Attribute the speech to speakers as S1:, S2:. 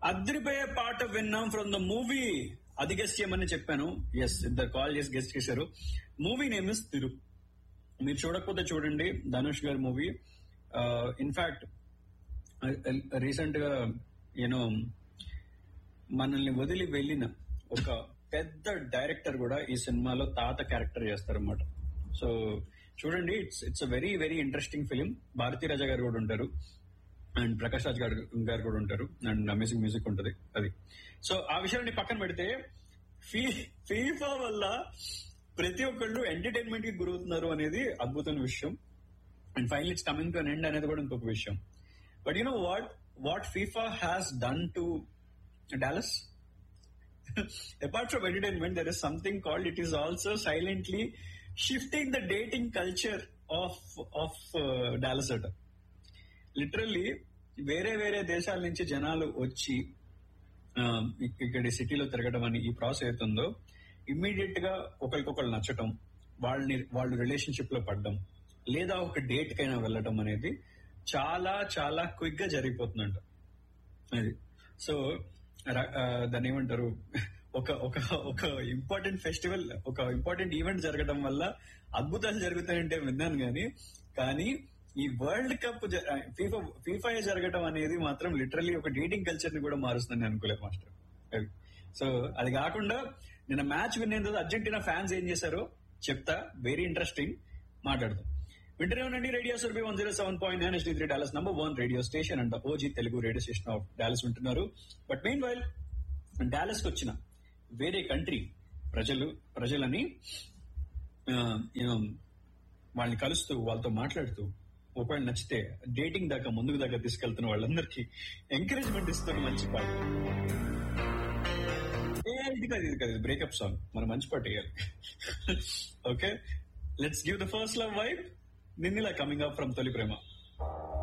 S1: అద్రిపోయే పాట విన్నాం from the movie అది గెస్ట్ చేయమని చెప్పాను ఎస్ ఇద్దరు కాల్ చేసి గెస్ట్ చేశారు మూవీ నేమ్ ఇస్ తిరు మీరు చూడకపోతే చూడండి ధనుష్ గారి మూవీ ఇన్ఫాక్ట్ రీసెంట్ గా యూనో మనల్ని వదిలి వెళ్ళిన ఒక పెద్ద డైరెక్టర్ కూడా ఈ సినిమాలో తాత క్యారెక్టర్ చేస్తారన్నమాట సో చూడండి it's it's a very very interesting film Bharathi Raja గారు కూడా ఉంటారు అండ్ ప్రకాష్ రాజ్ గారు గారు కూడా ఉంటారు అండ్ అమేజింగ్ మ్యూజిక్ ఉంటుంది అది సో ఆ విషయాన్ని పక్కన పెడితే ఫీ ఫీఫా వల్ల ప్రతి ఒక్కళ్ళు ఎంటర్టైన్మెంట్ కి గురవుతున్నారు అనేది అద్భుతమైన విషయం and final it's coming to an end అనేది కూడా ఇంకొక విషయం but you know what what FIFA has done to Dallas apart from entertainment, there is something called it is also silently shifting the dating culture of of uh, Dallas అట literally వేరే వేరే దేశాల నుంచి జనాలు వచ్చి ఆ, ఇక్- ఇక్కడ సిటీలో తిరగడం అని ఈ ప్రాసెస్ అవుతుందో ఇమ్మీడియట్ గా ఒకరికొకరు నచ్చటం వాళ్ళని వాళ్ళు రిలేషన్షిప్ లో పడడం లేదా ఒక డేట్ కైనా వెళ్ళడం అనేది చాలా చాలా క్విక్ గా జరిగిపోతుందంట అది సో ర- ఆ, దాన్ని ఏమంటారు ఒక ఒక ఒక ఇంపార్టెంట్ ఫెస్టివల్ ఒక ఇంపార్టెంట్ ఈవెంట్ జరగడం వల్ల అద్భుతాలు జరుగుతాయంటే విన్నాను కానీ కానీ ఈ వరల్డ్ కప్ ఫీఫా ఫీఫా జరగడం అనేది మాత్రం లిటరల్లీ ఒక డేటింగ్ కల్చర్ ని కూడా మారుస్తుందని అనుకోలేదు మాస్టర్ అది. సో అది కాకుండా నిన్న మ్యాచ్ వినేందుకు అర్జెంటీనా ఫ్యాన్స్ ఏం చేశారో చెప్తా వెరీ ఇంట్రెస్టింగ్ మాట్లాడదాం వింటనే ఉండండి radio Surabhi one zero seven point nine ST three Dallas number one radio station అంట OG Telugu radio station of Dallas వింటున్నారు బట్ మెయిన్ వైల్ డాలస్ కి వచ్చిన వేరే కంట్రీ ప్రజలు ప్రజలని ఆ, you know, వాళ్ళని కలుస్తూ వాళ్ళతో మాట్లాడుతూ ఒకవేళ నచ్చితే డేటింగ్ దాకా ముందుకు దాకా తీసుకెళ్తున్న వాళ్ళందరికీ ఎంకరేజ్మెంట్ ఇస్తున్న మంచి పాట ఏ, ఇది కాదు ఇది కాదు బ్రేకప్ సాంగ్ మనం మంచి పాట వేయాలి okay let's give the first love wife నిన్నిలా coming up from Tholi Prema